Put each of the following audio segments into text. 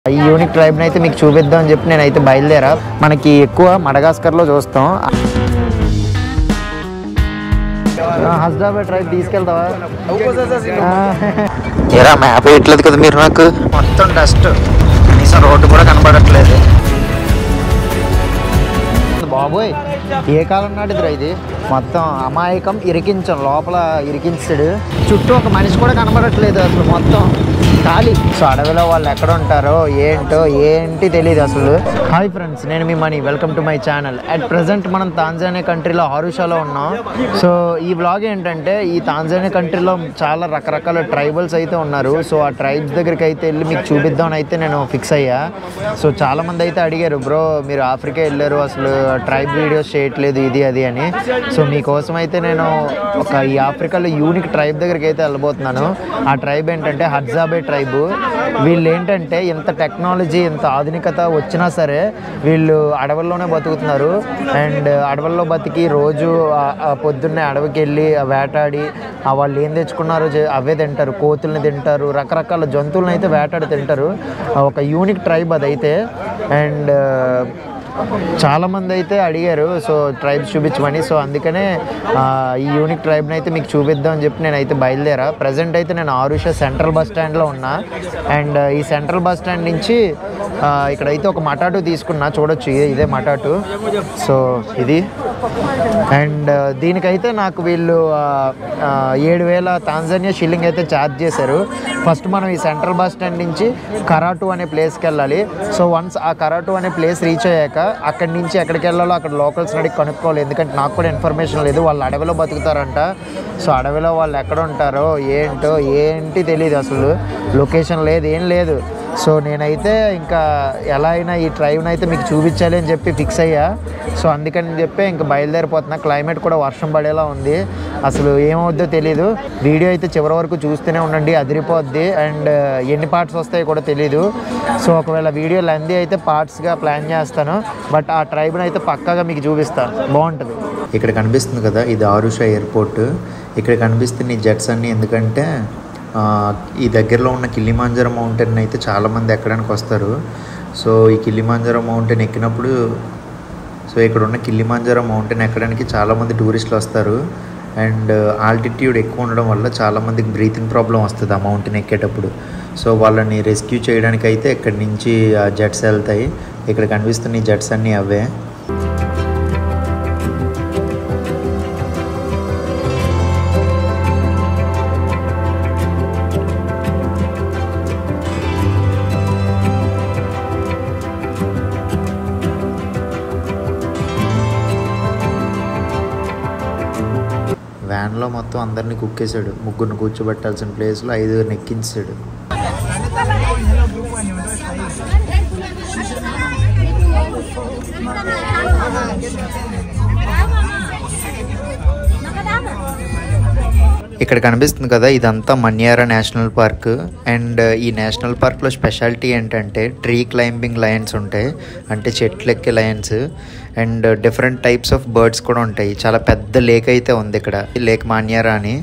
ఈ యూనిక్ ట్రైబ్ని అయితే మీకు చూపిద్దాం అని చెప్పి నేనైతే బయలుదేరా మనకి ఎక్కువ మడగాస్కర్లో చూస్తాం హస్డాబే ట్రైబ్ తీసుకెళ్తావా ఎరా మ్యాప్ వేయట్లేదు కదా మీరు నాకు మొత్తం డస్ట్ కనీసం రోడ్డు కూడా కనబడట్లేదు బాబోయ్ ఏ కాలం నాటిదిరా ఇది మొత్తం అమాయకం ఇరికించం లోపల ఇరికించాడు చుట్టూ ఒక మనిషి కూడా కనబడట్లేదు అసలు మొత్తం ఖాళీ సో అడవిలో వాళ్ళు ఎక్కడ ఉంటారో ఏంటో ఏంటి తెలియదు అసలు హాయ్ ఫ్రెండ్స్ నేను మీ Mani welcome to my channel at present మనం తాంజానియా కంట్రీలో హారుషాలో ఉన్నాం సో ఈ బ్లాగ్ ఏంటంటే ఈ తాంజానియా కంట్రీలో చాలా రకరకాల ట్రైబల్స్ అయితే ఉన్నారు సో ఆ ట్రైబ్స్ దగ్గరికి అయితే వెళ్ళి మీకు చూపిద్దామని అయితే నేను ఫిక్స్ అయ్యా సో చాలా మంది అయితే అడిగారు బ్రో మీరు ఆఫ్రికా వెళ్ళారు అసలు ట్రైబ్ వీడియోస్ చేయట్లేదు ఇది అది అని సో మీకోసం అయితే నేను ఒక ఈ ఆఫ్రికాలో యూనిక్ ట్రైబ్ దగ్గరికి అయితే వెళ్ళబోతున్నాను ఆ ట్రైబ్ ఏంటంటే హడ్జాబే ట్రైబ్ వీళ్ళు ఏంటంటే ఇంత టెక్నాలజీ ఇంత ఆధునికత వచ్చినా సరే వీళ్ళు అడవుల్లోనే బతుకుతున్నారు అండ్ అడవుల్లో బతికి రోజు ఆ- ఆ పొద్దున్నే అడవికి వెళ్ళి ఆ వేటాడి ఆ వాళ్ళు ఏం తెచ్చుకున్నారో చే- అవే తింటారు కోతుల్ని తింటారు రకరకాల జంతువులను అయితే వేటాడి తింటారు ఆ ఒక యూనిక్ ట్రైబ్ అదైతే అండ్ చాలా మంది అయితే అడిగారు సో ట్రైబ్స్ చూపించమని సో అందుకనే ఆ, ఈ యూనిక్ ట్రైబ్ని అయితే మీకు చూపిద్దాం అని చెప్పి నేనైతే బయలుదేరా ప్రజెంట్ అయితే నేను ఆరుష సెంట్రల్ బస్ స్టాండ్లో ఉన్నా అండ్ ఈ సెంట్రల్ బస్ స్టాండ్ నుంచి ఆ, ఇక్కడైతే ఒక మటాటు తీసుకున్నా చూడొచ్చు ఇదే ఇదే మటాటు సో ఇది అండ్ దీనికైతే నాకు వీళ్ళు ఏడు వేల తాంజానియా షిల్లింగ్ అయితే ఛార్జ్ చేశారు ఫస్ట్ మనం ఈ సెంట్రల్ బస్ స్టాండ్ నుంచి కరాటు అనే ప్లేస్కి వెళ్ళాలి సో వన్స్ ఆ కరాటు అనే ప్లేస్ రీచ్ అయ్యాక అక్కడి నుంచి ఎక్కడికి వెళ్ళాలో అక్కడ లోకల్స్ అడిగి కనుక్కోవాలి ఎందుకంటే నాకు కూడా ఇన్ఫర్మేషన్ లేదు వాళ్ళు అడవిలో బతుకుతారంట సో అడవిలో వాళ్ళు ఎక్కడ ఉంటారో ఏంటో ఏంటి తెలియదు అసలు లొకేషన్ లేదు ఏం లేదు సో నేనైతే ఇంకా ఎలా అయినా ఈ ట్రైవ్ని అయితే మీకు చూపించాలి అని చెప్పి ఫిక్స్ అయ్యా సో అందుకని చెప్పి ఇంకా బయలుదేరిపోతున్నా క్లైమేట్ కూడా వర్షం పడేలా ఉంది అసలు ఏమవుద్దో తెలీదు వీడియో అయితే చివరి వరకు చూస్తూనే ఉండండి అదిరిపోద్ది అండ్ ఎన్ని పార్ట్స్ వస్తాయో కూడా తెలీదు సో ఒకవేళ వీడియో లెంది అయితే పార్ట్స్గా ప్లాన్ చేస్తాను బట్ ఆ ట్రైబ్ని అయితే పక్కాగా మీకు చూపిస్తాను బాగుంటుంది ఇక్కడ కనిపిస్తుంది కదా ఇది ఆరుష ఎయిర్పోర్ట్ ఇక్కడ కనిపిస్తున్న ఈ జెట్స్ అన్నీ ఎందుకంటే ఆ, ఈ దగ్గరలో ఉన్న కిల్లిమాంజరో మౌంటైన్ అయితే చాలామంది ఎక్కడానికి వస్తారు సో ఈ కిల్లిమాంజరో మౌంటైన్ ఎక్కినప్పుడు సో ఇక్కడ ఉన్న కిల్లిమాంజరో మౌంటైన్ ఎక్కడానికి చాలామంది టూరిస్టులు వస్తారు అండ్ ఆల్టిట్యూడ్ ఎక్కువ ఉండడం వల్ల చాలామందికి బ్రీతింగ్ ప్రాబ్లం వస్తుంది ఆ మౌంటైన్ ఎక్కేటప్పుడు సో వాళ్ళని రెస్క్యూ చేయడానికి అయితే ఇక్కడి నుంచి ఆ జెట్స్ వెళ్తాయి ఇక్కడ కనిపిస్తున్న ఈ జెట్స్ అన్నీ అవే వ్యాన్లో మొత్తం అందరినీ కుక్కేశాడు ముగ్గురిని కూర్చోబెట్టాల్సిన ప్లేస్లో ఐదుగురిని ఎక్కించాడు ఇక్కడ కనిపిస్తుంది కదా ఇదంతా మన్యారా నేషనల్ పార్క్ అండ్ ఈ నేషనల్ పార్క్లో స్పెషాలిటీ ఏంటంటే ట్రీ క్లైంబింగ్ లయన్స్ ఉంటాయి అంటే చెట్లు ఎక్కే lions and different types of birds కూడా ఉంటాయి చాలా పెద్ద లేక్ అయితే ఉంది ఇక్కడ లేక్ మాన్యారా అని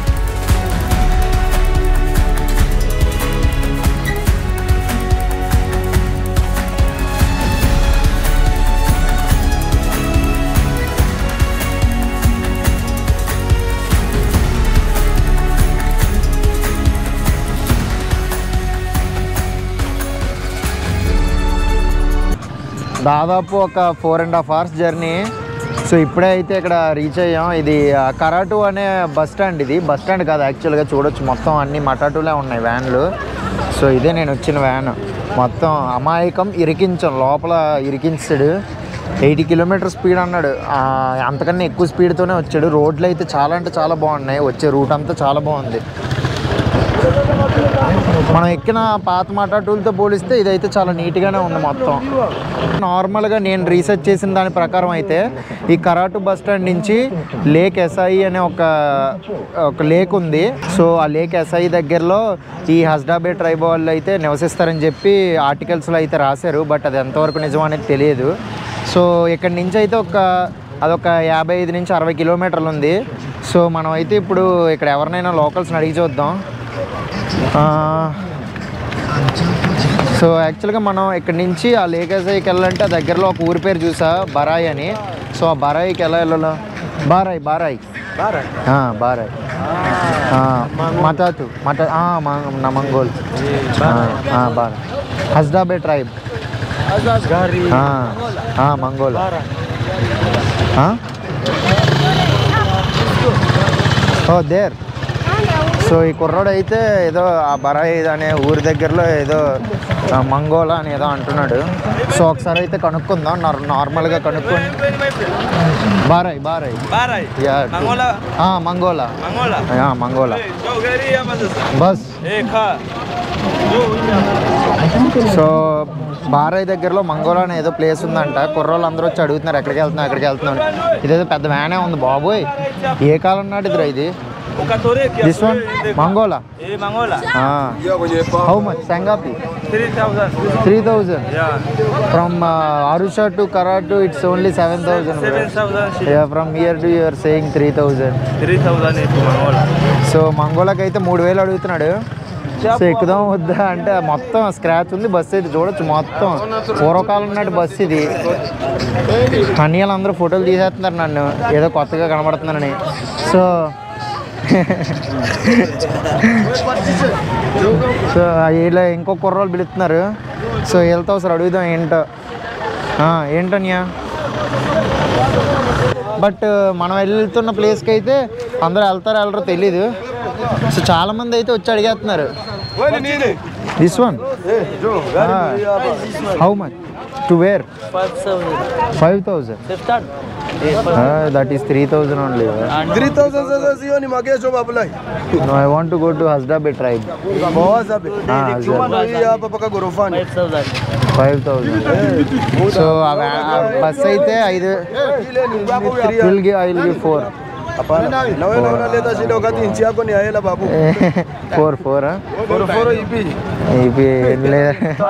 దాదాపు ఒక four and half hours journey so ఇప్పుడే అయితే ఇక్కడ రీచ్ అయ్యాం ఇది ఆ, కరాటు అనే బస్ స్టాండ్ ఇది బస్ స్టాండ్ కాదు యాక్చువల్గా చూడొచ్చు మొత్తం అన్ని మటాటులే ఉన్నాయి వ్యాన్లు సో ఇదే నేను వచ్చిన వ్యాన్ మొత్తం అమాయకం ఇరికించం లోపల ఇరికించాడు ఎయిటీ కిలోమీటర్ స్పీడ్ అన్నాడు ఆ, అంతకన్నా ఎక్కువ స్పీడ్తోనే వచ్చాడు రోడ్లు అయితే చాలా అంటే చాలా బాగున్నాయి వచ్చే రూట్ అంతా చాలా బాగుంది మనం ఎక్కిన పాత మటాటూలతో పోలిస్తే ఇదైతే చాలా నీట్గానే ఉంది మొత్తం నార్మల్గా నేను రీసెర్చ్ చేసిన దాని ప్రకారం అయితే ఈ కరాటు బస్ స్టాండ్ నుంచి లేక్ ఎస్ఐ అనే ఒక ఒక లేక్ ఉంది సో ఆ లేక్ ఎస్ఐ దగ్గరలో ఈ హస్డాబే ట్రైబ్ వాళ్ళు అయితే నివసిస్తారని చెప్పి ఆర్టికల్స్లో అయితే రాశారు బట్ అది ఎంతవరకు నిజం అనేది తెలియదు సో ఇక్కడి నుంచి అయితే ఒక అదొక యాభై ఐదు నుంచి అరవై కిలోమీటర్లు ఉంది సో మనం అయితే ఇప్పుడు ఇక్కడ ఎవరినైనా లోకల్స్ని అడిగి చూద్దాం ఆ, సో యాక్చువల్గా మనం ఇక్కడ నుంచి ఆ లేకేసాయికి వెళ్ళాలంటే ఆ దగ్గరలో ఒక ఊరి పేరు చూసా బరాయి అని సో ఆ బరాయికి ఎలా వెళ్ళాలో బారాయి బారాయి ఆ, బారాయి ఆ, మతాతు మత ఆ, మ- నా మంగోల్ ఆ, ఆ, బారాయ్ హస్డాబే ట్రైబ్ ఆ, ఆ, మంగోల్ ఆ? ఓ దేర్ సో ఈ కుర్రోడు అయితే ఏదో ఆ బరాయి అనే ఊరి దగ్గరలో ఏదో ఆ, మంగోలా అని ఏదో అంటున్నాడు సో ఒకసారి అయితే కనుక్కుందాం నార్- నార్మల్గా కనుక్కొని Baray Baray Baray. Yeah Mangola. ఆ, మంగోలా Mangola. యా, Mangola Hey, Yo, quería más de eso. Bus Eh, ka. Yo, so Baray దగ్గరలో మంగోలా అనే ఏదో ప్లేస్ ఉందంట కుర్రోళ్ళు అందరూ వచ్చి అడుగుతున్నారు ఎక్కడికి వెళ్తున్నారు ఎక్కడికి వెళ్తున్నారు ఇదేదో పెద్ద వ్యానే ఉంది బాబోయ్ ఏ కాలం నాటిదిరా ఇది Ukatore que this one Mangola Eh, Mangola. How much సంగాపి 3000. Three thousand Yeah. From Arusha to Karatu it's only seven thousand 7000 from here to you're saying three thousand 3000 itu Mangola. So మంగోలాకి అయితే మూడు వేలు అడుగుతున్నాడు సో ఎక్కుదాం వద్దా అంటే మొత్తం scratch ఉంది బస్సు అయితే చూడొచ్చు మొత్తం పూర్వకాలం నాటి బస్సు ఇది అన్నయ్యలు అందరూ ఫోటోలు తీసేస్తున్నారు నన్ను ఏదో కొత్తగా కనబడుతున్నానని సో సో వీళ్ళ ఇంకో కుర్రోళ్ళు పిలుస్తున్నారు సో వెళ్తా ఒకసారి అడుగుదాం ఏంటో ఆ, ఏంటన్యా బట్ మనం వెళ్తున్న ప్లేస్కి అయితే అందరూ వెళ్తారో వెళ్ళరో తెలీదు సో చాలా మంది అయితే వచ్చి అడిగేస్తున్నారు this one how much to where 5000. Five thousand that is three thousand only 3000 sasa sio ni magesho babulai. I want to go to హస్డాబే tribe Mawaza be. Ah, Chuma hii hapa paka gorofani. Five thousand so bus అయితే ఐదు Ile ni babu ya. Will give I will give four Hapana. Na wewe unaleta shida wakati nchi yako ni ya hela babu. Four four Goroforo ipi? ఇవి లేదా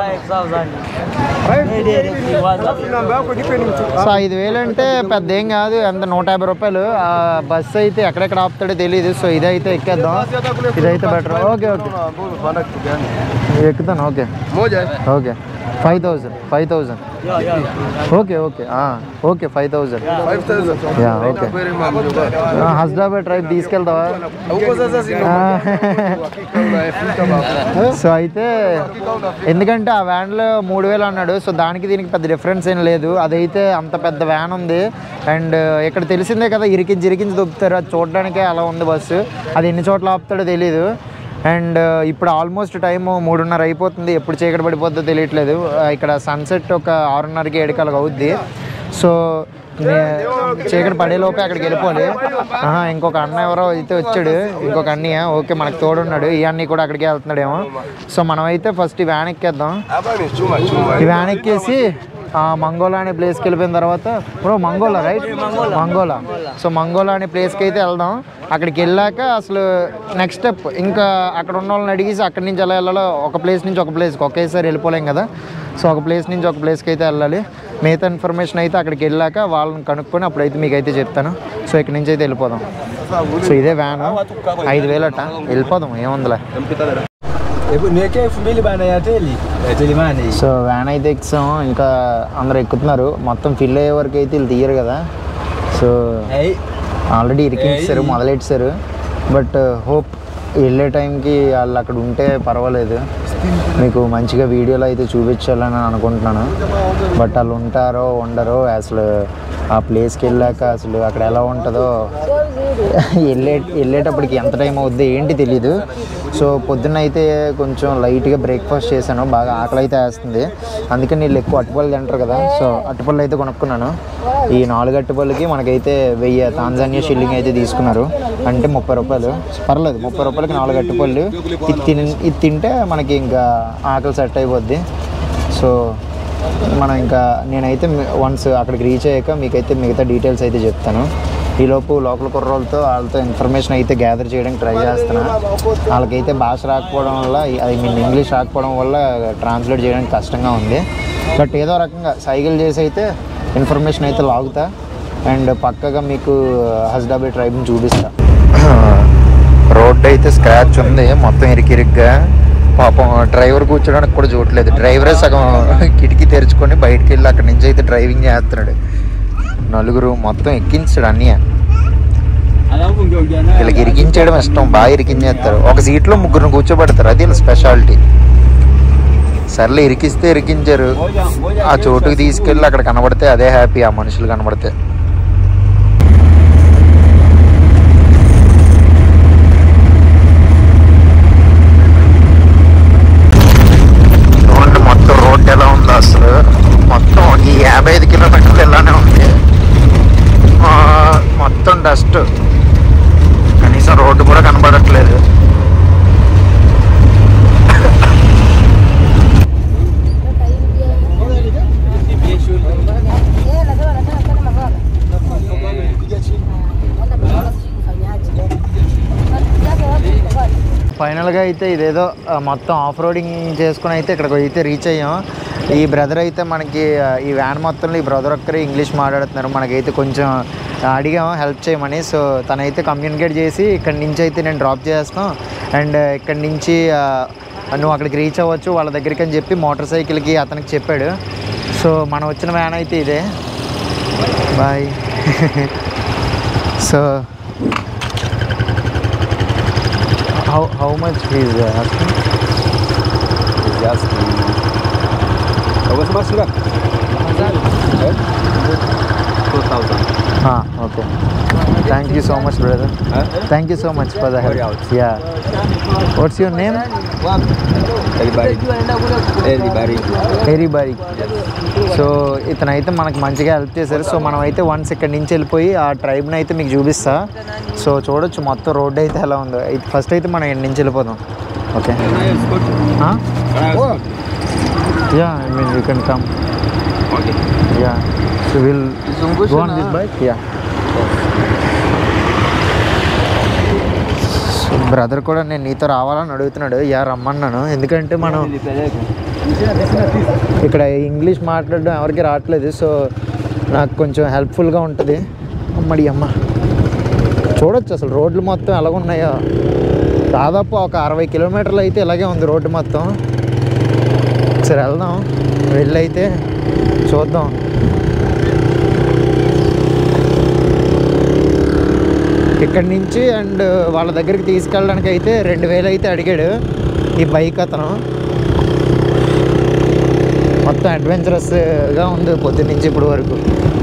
Namba yako nipe ni mtu. So ఐదు వేలు అంటే పెద్ద ఏం కాదు ఎంత నూట యాభై రూపాయలు ఆ బస్సు అయితే ఎక్కడెక్కడ ఆపుతాడో తెలియదు సో ఇదైతే ఎక్కేద్దాం ఇదైతే better okay okay Mbona panda kitu gani? ఎక్కుతాను okay Moja. Okay five thousand five thousand okay okay okay five thousand 5000. Yeah okay Kweli mambo. హస్డాబాద్ ట్రైబ్ తీసుకెళ్తావా Huko sasa si ఆ, unafika babu. సో అయితే ఎందుకంటే ఆ వ్యాన్లో మూడు వేలు అన్నాడు సో దానికి దీనికి పెద్ద డిఫరెన్స్ ఏం లేదు అదైతే అంత పెద్ద వ్యాన్ ఉంది అండ్ ఇక్కడ తెలిసిందే కదా ఇరికించి ఇరికించి దొబ్బుతారు అది చూడడానికే అలా ఉంది బస్సు అది ఎన్ని చోట్ల ఆపుతాడో తెలియదు అండ్ ఇప్పుడు ఆల్మోస్ట్ టైం మూడున్నర అయిపోతుంది ఎప్పుడు చీకటి పడిపోద్దో తెలియట్లేదు ఆ, ఇక్కడ సన్సెట్ ఒక ఆరున్నరకి ఏడుకలకు అవుద్ది సో నే- చీకటి పడేలోపే అక్కడికి వెళ్ళిపోవాలి ఆహా, ఇంకొక అన్న ఎవరో అయితే వచ్చాడు ఇంకొక అన్నయ్య ఓకే మనకు తోడున్నాడు ఈ అన్నయ్య కూడా అక్కడికి వెళ్తున్నాడేమో సో మనమైతే ఫస్ట్ ఈ వ్యాన్ ఎక్కేద్దాం Hapa ni chuma chuma. ఈ వ్యాన్ ఎక్కేసి ఆ మంగోలా అనే ప్లేస్కి వెళ్ళిపోయిన తర్వాత bro Mangola right Mangola so Mangola అనే ప్లేస్కి అయితే వెళ్దాం అక్కడికి వెళ్ళాక అసలు నెక్స్ట్ స్టెప్ ఇంకా అక్కడ ఉన్న వాళ్ళని అడిగేసి అక్కడి నుంచి ఎలా వెళ్ళాలో ఒక ప్లేస్ నుంచి ఒక ప్లేస్కి ఒకేసారి వెళ్ళిపోలేం కదా సో ఒక ప్లేస్ నుంచి ఒక ప్లేస్కి అయితే వెళ్ళాలి మిగతా ఇన్ఫర్మేషన్ అయితే అక్కడికి వెళ్ళాక వాళ్ళని కనుక్కొని అప్పుడైతే మీకు అయితే చెప్తాను సో ఇక్కడి నుంచి అయితే వెళ్ళిపోదాం సో ఇదే వ్యాన్ ఐదు వేలట వెళ్ళిపోదాం ఏముందిలే Hebu niwekee elfu mbili bana ya teli. Ya teli mani. So van అయితే ఎక్కాం ఇంకా అందరు ఎక్కుతున్నారు మొత్తం ఫిల్ అయ్యే వరకు అయితే వీళ్ళు తీయరు కదా సో Hey. ఆల్రెడీ ఇరికించారు మొదలెట్టారు బట్ హోప్ వెళ్ళే టైంకి వాళ్ళు అక్కడ ఉంటే పర్వాలేదు మీకు మంచిగా వీడియోలో అయితే చూపించాలని అనుకుంటున్నాను బట్ వాళ్ళు ఉంటారో ఉండరో అసలు ఆ ప్లేస్కి వెళ్ళాక అసలు అక్కడ ఎలా ఉంటుందో వెళ్ళే వెళ్ళేటప్పటికి ఎంత టైం అవుద్ది ఏంటి తెలీదు సో పొద్దున్న అయితే కొంచెం లైట్గా బ్రేక్ఫాస్ట్ చేశాను బాగా ఆకలి అయితే వేస్తుంది అందుకని వీళ్ళు ఎక్కువ అట్టుపళ్ళు తింటారు కదా సో అట్టుపళ్ళు అయితే కొనుక్కున్నాను ఈ నాలుగు అట్టుపళ్ళకి మనకైతే వెయ్యి తాంజానియా షిల్లింగ్ అయితే తీసుకున్నారు అంటే ముప్పై రూపాయలు పర్లేదు ముప్పై రూపాయలకి నాలుగు అట్టుపళ్ళు ఇది తిని ఇది తింటే మనకి ఇంకా ఆకలి సెట్ అయిపోద్ది సో మనం ఇంకా నేనైతే వన్స్ అక్కడికి రీచ్ అయ్యాక మీకైతే మిగతా డీటెయిల్స్ అయితే చెప్తాను ఈలోపు లోకల్ కుర్రోళ్ళతో వాళ్ళతో ఇన్ఫర్మేషన్ అయితే గ్యాదర్ చేయడానికి ట్రై చేస్తున్నా వాళ్ళకైతే భాష రాకపోవడం వల్ల ఐ మీన్ ఇంగ్లీష్ రాకపోవడం వల్ల ట్రాన్స్లేట్ చేయడానికి కష్టంగా ఉంది బట్ ఏదో రకంగా సైకిల్ చేసి అయితే ఇన్ఫర్మేషన్ అయితే లాగుతా అండ్ పక్కగా మీకు హస్డాబీ ట్రైబ్ని చూపిస్తా రోడ్ అయితే స్క్రాచ్ ఉంది మొత్తం ఇరికిరిగ్గా పాపం డ్రైవర్ కూర్చోడానికి కూడా చూడలేదు డ్రైవరే సగం కిటికీ తెరుచుకొని బయటికి వెళ్ళి అక్కడి నుంచి అయితే డ్రైవింగ్ చేస్తున్నాడు నలుగురు మొత్తం ఎక్కించాడు అన్నయ్య వీళ్ళకి ఇరికించేయడం ఇష్టం బాగా ఇరికించేస్తారు ఒక సీట్లో ముగ్గురిని కూర్చోబెడతారు అది వీళ్ళ స్పెషాలిటీ సర్లే ఇరికిస్తే ఇరికించారు ఆ చోటుకి తీసుకెళ్ళి అక్కడ కనబడితే అదే హ్యాపీ ఆ మనుషులు కనబడితే చూడండి మొత్తం రోడ్డు ఎలా ఉందో అసలు మొత్తం ఈ యాభై ఐదు కిలోమీటర్లు ఇలానే ఉంది ఆ, మొత్తం డస్ట్ కనీసం రోడ్డు కూడా కనబడట్లేదు ఫైనల్గా అయితే ఇదేదో ఆ, మొత్తం ఆఫ్ రోడింగ్ చేసుకుని అయితే ఇక్కడికి అయితే రీచ్ అయ్యాం ఈ బ్రదర్ అయితే మనకి ఆ, ఈ వ్యాన్ మొత్తంలో ఈ బ్రదర్ ఒక్కరే ఇంగ్లీష్ మాట్లాడుతున్నారు మనకైతే కొంచెం అడిగాం హెల్ప్ చేయమని సో తనైతే కమ్యూనికేట్ చేసి ఇక్కడి నుంచి అయితే నేను డ్రాప్ చేస్తాం అండ్ ఇక్కడి నుంచి ఆ, నువ్వు అక్కడికి రీచ్ అవ్వచ్చు వాళ్ళ దగ్గరికి అని చెప్పి మోటార్ సైకిల్కి అతనికి చెప్పాడు సో మనం వచ్చిన వ్యాన్ అయితే ఇదే boy so how how much fees asking? Bagus mas sudah. Two thousand. Ah, okay. Thank you so much, brother. Huh? Thank you so much for the help. Yeah. What's your name? Everybody. Everybody. Very బారీ so ఇతనైతే మనకు మంచిగా help చేశారు so మనం అయితే once ఇక్కడ నుంచి వెళ్ళిపోయి ఆ ట్రైబ్ని అయితే మీకు చూపిస్తా సో చూడొచ్చు మొత్తం రోడ్ అయితే ఎలా ఉందో ఫస్ట్ అయితే మనం ఇక్కడ నుంచి వెళ్ళిపోదాం okay yeah I mean you can come Okay. Yeah so will go on this bike yeah brother కూడా నేను నీతో రావాలని అడుగుతున్నాడు యా రమ్మన్నాను ఎందుకంటే మనం ఇక్కడ ఇంగ్లీష్ మాట్లాడడం ఎవరికి రావట్లేదు సో నాకు కొంచెం హెల్ప్ఫుల్గా ఉంటుంది అమ్మడి అమ్మ చూడొచ్చు అసలు రోడ్లు మొత్తం ఎలాగ ఉన్నాయో దాదాపు ఒక అరవై కిలోమీటర్లు అయితే ఇలాగే ఉంది రోడ్డు మొత్తం సరే వెళ్దాం వెళ్ళి అయితే చూద్దాం ఇక్కడి నుంచి అండ్ వాళ్ళ దగ్గరికి తీసుకెళ్ళడానికి అయితే రెండు వేలు అయితే అడిగాడు ఈ బైక్ అతను మొత్తం అడ్వెంచరస్గా ఉంది పొద్దున్న నుంచి ఇప్పుడు వరకు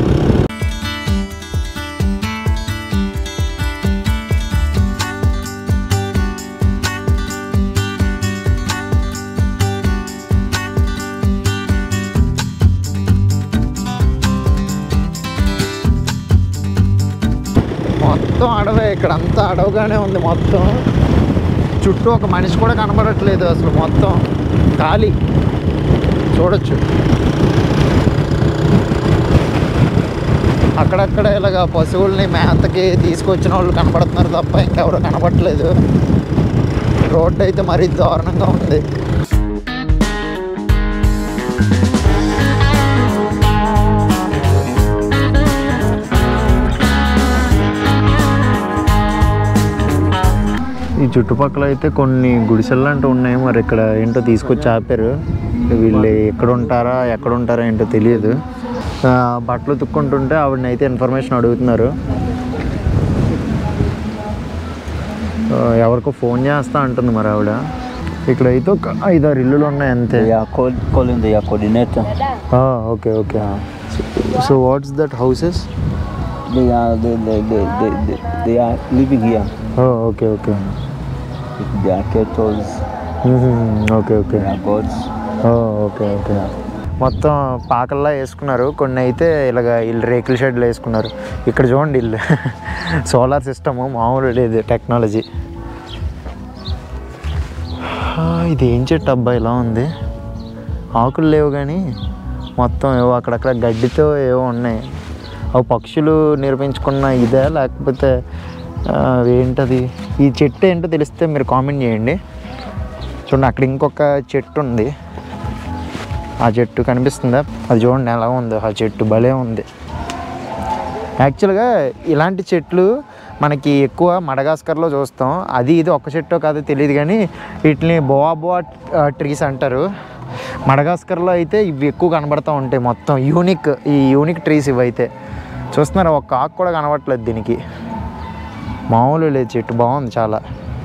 మొత్తం అడవే ఇక్కడ అంతా అడవుగానే ఉంది మొత్తం చుట్టూ ఒక మనిషి కూడా కనబడట్లేదు అసలు మొత్తం ఖాళీ చూడొచ్చు అక్కడక్కడ ఇలాగ పశువుల్ని మేతకి తీసుకొచ్చిన వాళ్ళు కనపడుతున్నారు తప్ప ఇంకెవరు కనపడట్లేదు రోడ్డు అయితే మరీ దారుణంగా ఉంది ఈ చుట్టుపక్కల అయితే కొన్ని గుడిసెలు అంటూ ఉన్నాయి మరి ఇక్కడ ఏంటో తీసుకొచ్చి ఆపారు వీళ్ళు ఎక్కడ ఉంటారా ఎక్కడ ఉంటారా ఏంటో తెలియదు ఆ, బట్టలు తుక్కుంటుంటే ఆవిడని అయితే ఇన్ఫర్మేషన్ అడుగుతున్నారు ఆ, ఎవరికో ఫోన్ చేస్తా అంటుంది మరి ఆవిడ ఇక్కడ అయితే ఒక ఐదారు ఇల్లులు ఉన్నాయి అంతే They are called, calling their coordinator. Okay okay so what's that houses They are they, they, they, they, they, they are living here okay okay with their kettles, okay okay their goats. Okay okay మొత్తం పాకల్లా వేసుకున్నారు కొన్ని అయితే ఇలాగ ఇల్లు రేకుల షెడ్లు వేసుకున్నారు ఇక్కడ చూడండి ఇల్లు సోలార్ సిస్టమ్ మామూలు లేదు టెక్నాలజీ ఇది ఏం చెట్టు అబ్బా ఇలా ఉంది ఆకులు లేవు కానీ మొత్తం ఏవో అక్కడక్కడ గడ్డితో ఏవో ఉన్నాయి అవి పక్షులు నిర్మించుకున్న ఇదే లేకపోతే ఆ, ఏంటది ఈ చెట్టు ఏంటో తెలిస్తే మీరు కామెంట్ చేయండి చూడండి అక్కడ ఇంకొక చెట్టు ఉంది ఆ చెట్టు కనిపిస్తుందా అది చూడండి ఎలా ఉందో ఆ చెట్టు భలే ఉంది యాక్చువల్గా ఇలాంటి చెట్లు మనకి ఎక్కువ మడగాస్కర్లో చూస్తాం అది ఇది ఒక్క చెట్టో కాదో తెలియదు కానీ వీటిని బోవా బోవా ట్రీస్ అంటారు మడగాస్కర్లో అయితే ఇవి ఎక్కువ కనబడుతూ ఉంటాయి మొత్తం యూనిక్ ఈ యూనిక్ ట్రీస్ ఇవి అయితే చూస్తున్నారా ఒక ఆకు కూడా కనబడట్లేదు దీనికి మామూలు లేదు చెట్టు బాగుంది చాలా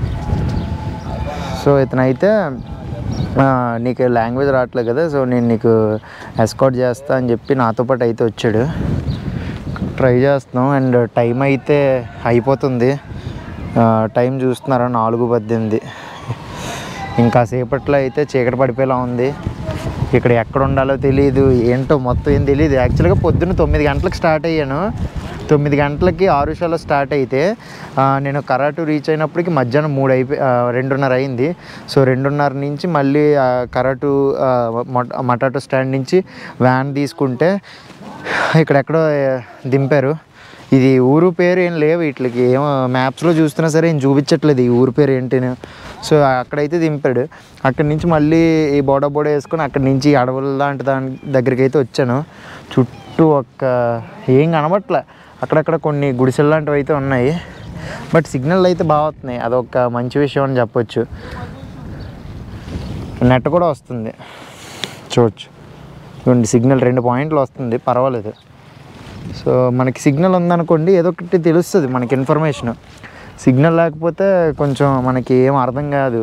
సో ఇతనైతే ఆ, నీకు లాంగ్వేజ్ రావట్లేదు కదా సో నేను నీకు ఎస్కాట్ చేస్తా అని చెప్పి నాతో పాటు అయితే వచ్చాడు ట్రై చేస్తున్నాం అండ్ టైం అయితే అయిపోతుంది ఆ, టైం చూస్తున్నారా నాలుగు పద్దెనిమిది ఇంకా సేపట్లో అయితే చీకటి పడిపోయేలా ఉంది ఇక్కడ ఎక్కడ ఉండాలో తెలియదు ఏంటో మొత్తం ఏం తెలియదు యాక్చువల్గా పొద్దున్న తొమ్మిది గంటలకు స్టార్ట్ అయ్యాను తొమ్మిది గంటలకి ఆరుషాలో స్టార్ట్ అయితే ఆ, నేను కరాటు రీచ్ అయినప్పటికి మధ్యాహ్నం మూడు అయిపోయి ఆ, రెండున్నర అయింది సో రెండున్నర నుంచి మళ్ళీ ఆ, కరాటు ఆ, మొట- మటాటో స్టాండ్ నుంచి వ్యాన్ తీసుకుంటే ఇక్కడెక్కడో ఆ, దింపారు ఇది ఊరు పేరు ఏం లేవు వీటికి ఏమో మ్యాప్స్లో చూస్తున్నా సరే ఏం చూపించట్లేదు ఈ ఊరు పేరు ఏంటిని సో అక్కడైతే దింపాడు అక్కడి నుంచి మళ్ళీ ఈ బోడ బోడ వేసుకొని అక్కడి నుంచి అడవుల లాంటి దాని దగ్గరికి అయితే వచ్చాను చుట్టూ ఒక్క ఏం కనబట్లే అక్కడక్కడ కొన్ని గుడిసెలు లాంటివి అయితే ఉన్నాయి బట్ సిగ్నల్ అయితే బాగా వస్తున్నాయి అదొక మంచి విషయం అని చెప్పొచ్చు నెట్ కూడా వస్తుంది చూడొచ్చు ఇవ్వండి సిగ్నల్ రెండు పాయింట్లు వస్తుంది పర్వాలేదు సో మనకి సిగ్నల్ ఉందనుకోండి ఏదో ఒకటి తెలుస్తుంది మనకి ఇన్ఫర్మేషన్ సిగ్నల్ లేకపోతే కొంచెం మనకి ఏం అర్థం కాదు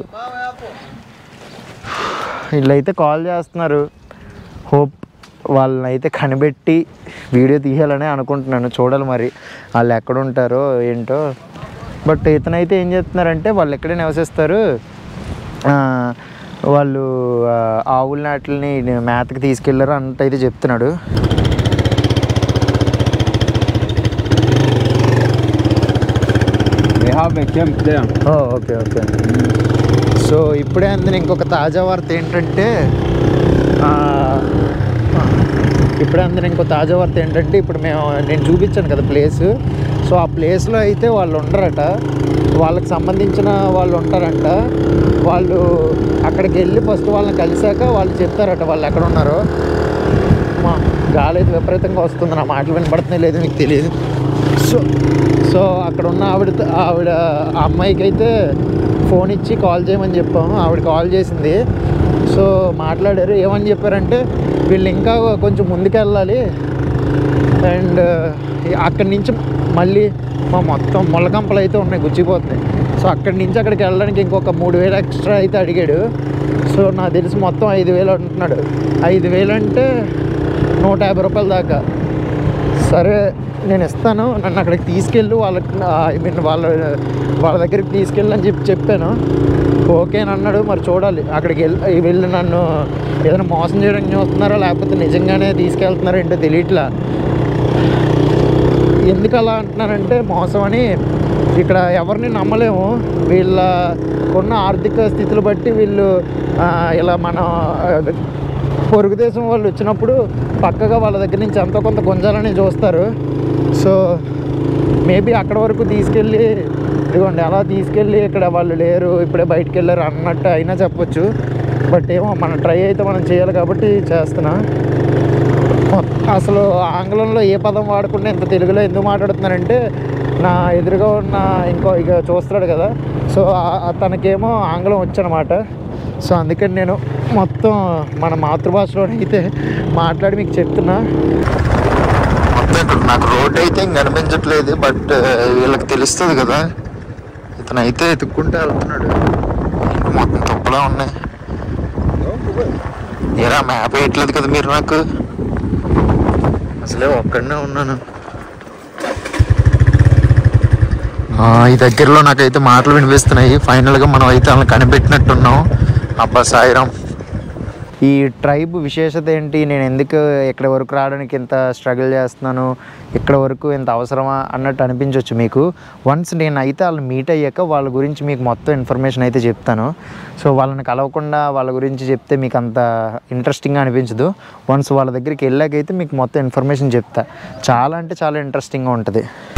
వీళ్ళైతే కాల్ చేస్తున్నారు హోప్ వాళ్ళని అయితే కనిపెట్టి వీడియో తీయాలని అనుకుంటున్నాను చూడాలి మరి వాళ్ళు ఎక్కడ ఉంటారో ఏంటో బట్ ఇతనైతే ఏం చేస్తున్నారంటే వాళ్ళు ఎక్కడే నివసిస్తారు ఆ, వాళ్ళు ఆ, ఆవుల నాటిని మేతకి తీసుకెళ్ళారు అన్నట్టు అయితే చెప్తున్నాడు They have a camp there. Okay okay so ఇప్పుడే అందిన ఇంకొక తాజా వార్త ఏంటంటే ఆ, ఇప్పుడే అందిన ఇంకో తాజా వార్త ఏంటంటే ఇప్పుడు మేము నేను చూపించాను కదా ప్లేస్ సో ఆ ప్లేస్లో అయితే వాళ్ళు ఉండరట వాళ్ళకి సంబంధించిన వాళ్ళు ఉంటారంట వాళ్ళు అక్కడికి వెళ్ళి ఫస్ట్ వాళ్ళని కలిసాక వాళ్ళు చెప్తారట వాళ్ళు ఎక్కడ ఉన్నారో మా గాలి అయితే విపరీతంగా వస్తుంది నా మాటలు వినపడుతున్నాయి లేదు మీకు తెలియదు సో సో అక్కడ ఉన్న ఆవిడ ఆవిడ ఆ అమ్మాయికి అయితే ఫోన్ ఇచ్చి కాల్ చేయమని చెప్పాము ఆవిడ కాల్ చేసింది సో మాట్లాడారు ఏమని చెప్పారంటే వీళ్ళు ఇంకా కొంచెం ముందుకెళ్ళాలి అండ్ అక్కడి నుంచి మళ్ళీ మా మొత్తం మొలకంపలు అయితే ఉన్నాయి గుచ్చిపోతున్నాయి సో అక్కడి నుంచి అక్కడికి వెళ్ళడానికి ఇంకొక మూడు వేలు ఎక్స్ట్రా అయితే అడిగాడు సో నాకు తెలిసి మొత్తం ఐదు వేలు అంటున్నాడు ఐదు వేలు అంటే నూట యాభై రూపాయల దాకా సరే నేను ఇస్తాను నన్ను అక్కడికి తీసుకెళ్ళు వాళ్ళకి ఐ మీన్ వాళ్ళ వాళ్ళ దగ్గరికి తీసుకెళ్ళి అని చెప్పి చెప్పాను ఓకే అని అన్నాడు మరి చూడాలి అక్కడికి వెళ్ళి వెళ్ళి నన్ను ఏదైనా మోసం చేయడానికి చూస్తున్నారో లేకపోతే నిజంగానే తీసుకెళ్తున్నారో ఏంటో తెలియట్లా ఎందుకు అలా అంటున్నానంటే మోసం అని ఇక్కడ ఎవరిని నమ్మలేము వీళ్ళ ఉన్న ఆర్థిక స్థితులు బట్టి వీళ్ళు ఆ, ఇలా మన ఆ, పొరుగు దేశం వాళ్ళు వచ్చినప్పుడు పక్కగా వాళ్ళ దగ్గర నుంచి ఎంతో కొంత గుంజాలని చూస్తారు సో మేబీ అక్కడ వరకు తీసుకెళ్ళి ఇదిగోండి అలా తీసుకెళ్ళి ఇక్కడ వాళ్ళు లేరు ఇప్పుడే బయటికి వెళ్ళారు అన్నట్టు అయినా చెప్పొచ్చు బట్ ఏమో మనం ట్రై అయితే మనం చేయాలి కాబట్టి చేస్తున్నా అసలు ఆంగ్లంలో ఏ పదం వాడకుండా ఇంత తెలుగులో ఎందుకు మాట్లాడుతున్నారంటే నా ఎదురుగా ఉన్న ఇంకో ఇక చూస్తున్నాడు కదా సో ఆ- ఆ తనకేమో ఆంగ్లం వచ్చనమాట సో అందుకని నేను మొత్తం మన మాతృభాషలో అయితే మాట్లాడి మీకు చెప్తున్నా మొత్తం ఇక్కడ నాకు రోడ్ అయితే ఇంక కనిపించట్లేదు బట్ వీళ్ళకి తెలుస్తుంది కదా ఇతను అయితే ఎత్తుక్కుంటూ వెళ్తున్నాడు మొత్తం తుప్పలా ఉన్నాయి ఏరా మ్యాప్ వేయట్లేదు కదా మీరు నాకు అసలే ఒక్కడనే ఉన్నాను ఆ, ఈ దగ్గరలో నాకైతే మాటలు వినిపిస్తున్నాయి ఫైనల్గా మనం అయితే వాళ్ళని కనిపెట్టినట్టున్నాం అబ్బా సాయిరాం ఈ ట్రైబ్ విశేషత ఏంటి నేను ఎందుకు ఇక్కడ వరకు రావడానికి ఇంత స్ట్రగుల్ చేస్తున్నాను ఇక్కడ వరకు ఇంత అవసరమా అన్నట్టు అనిపించవచ్చు మీకు వన్స్ నేను అయితే వాళ్ళని మీట్ అయ్యాక వాళ్ళ గురించి మీకు మొత్తం ఇన్ఫర్మేషన్ అయితే చెప్తాను సో వాళ్ళని కలవకుండా వాళ్ళ గురించి చెప్తే మీకు అంత ఇంట్రెస్టింగ్గా అనిపించదు వన్స్ వాళ్ళ దగ్గరికి వెళ్ళాకైతే మీకు మొత్తం ఇన్ఫర్మేషన్ చెప్తా చాలా అంటే చాలా ఇంట్రెస్టింగ్గా ఉంటుంది